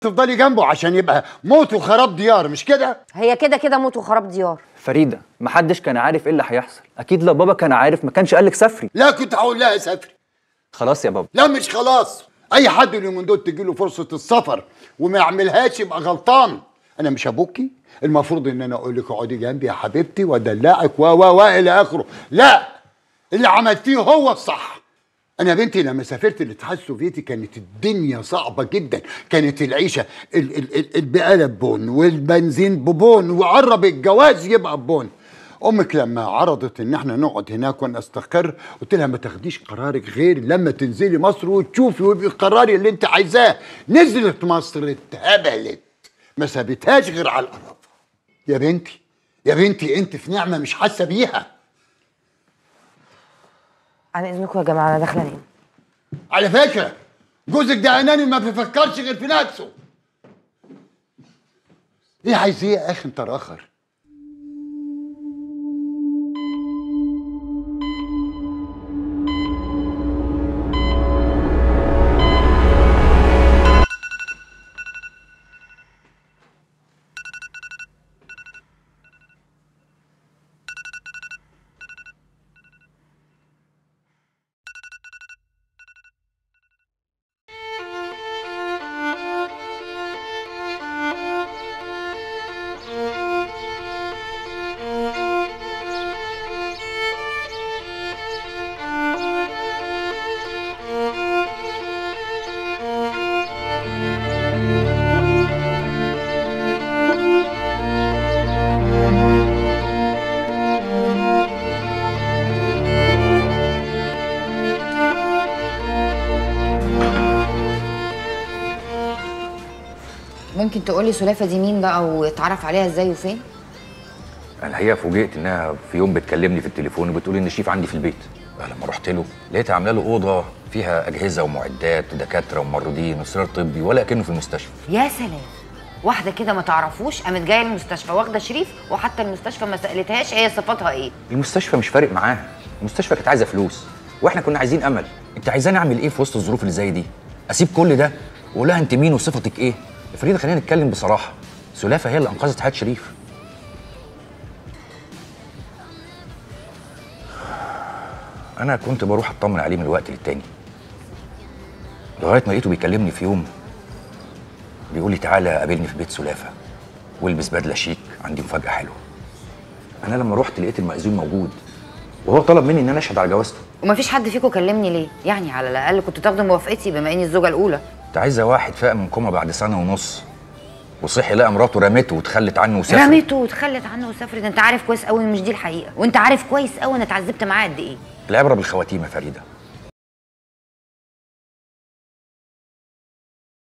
تفضلي جنبه عشان يبقى موت وخراب ديار مش كده هي كده كده موت وخراب ديار فريده محدش كان عارف ايه اللي هيحصل اكيد لو بابا كان عارف ما كانش قالك سافري لا كنت هقول لها سافري خلاص يا بابا لا مش خلاص اي حد اليومين دول تجي له فرصه السفر وما يعملهاش يبقى غلطان انا مش ابوكي المفروض ان انا اقول لك اقعدي جنبي يا حبيبتي وادلعك و و و الى اخره لا اللي عملتيه هو الصح انا يا بنتي لما سافرت الاتحاد السوفيتي كانت الدنيا صعبه جدا كانت العيشه ال- ال- ال- البقاله ببون والبنزين ببون وقرب الجواز يبقى ببون امك لما عرضت ان احنا نقعد هناك ونستقر قلت لها ما تاخديش قرارك غير لما تنزلي مصر وتشوفي ويبقى قراري اللي انت عايزاه نزلت مصر اتهبلت ما سابتهاش غير على الارض يا بنتي يا بنتي انت في نعمه مش حاسه بيها على اذنكم يا جماعه انا داخله انام على فكره جوزك ده اناني ما بيفكرش غير في نفسه ايه عايز ايه يا اخي انت اخر ممكن تقولي سلافه دي مين بقى واتعرف عليها ازاي وفين انا الحقيقه فوجئت انها في يوم بتكلمني في التليفون وبتقول ان شريف عندي في البيت لما رحت له لقيتها عامله له اوضه فيها اجهزه ومعدات ودكاتره وممرضين وسرير طبي ولا كانه في المستشفى يا سلام واحده كده ما تعرفوش قامت جايه المستشفى واخده شريف وحتى المستشفى ما سالتهاش هي صفاتها ايه المستشفى مش فارق معاها المستشفى كانت عايزه فلوس واحنا كنا عايزين امل انت عايزاني اعمل ايه في وسط الظروف اللي زي دي اسيب كل ده واقول لها انت مين وصفتك ايه يا فريده خلينا نتكلم بصراحه سلافه هي اللي انقذت حياه شريف انا كنت بروح اطمن عليه من وقت للتاني لغايه ما لقيته بيكلمني في يوم بيقول لي تعالى قابلني في بيت سلافه والبس بدله شيك عندي مفاجاه حلوه انا لما رحت لقيت المأذون موجود وهو طلب مني ان انا اشهد على جوازته ومفيش حد فيكم كلمني ليه يعني على الاقل كنتوا تاخدوا موافقتي بما اني الزوجه الاولى انت عايزه واحد فاق من كوما بعد سنه ونص وصحي لقى مراته رمته وتخلت عنه وسافر رميته وتخلت عنه وسافرت انت عارف كويس قوي مش دي الحقيقه وانت عارف كويس قوي انا اتعذبت معاه قد ايه العبره بالخواتيم يا فريده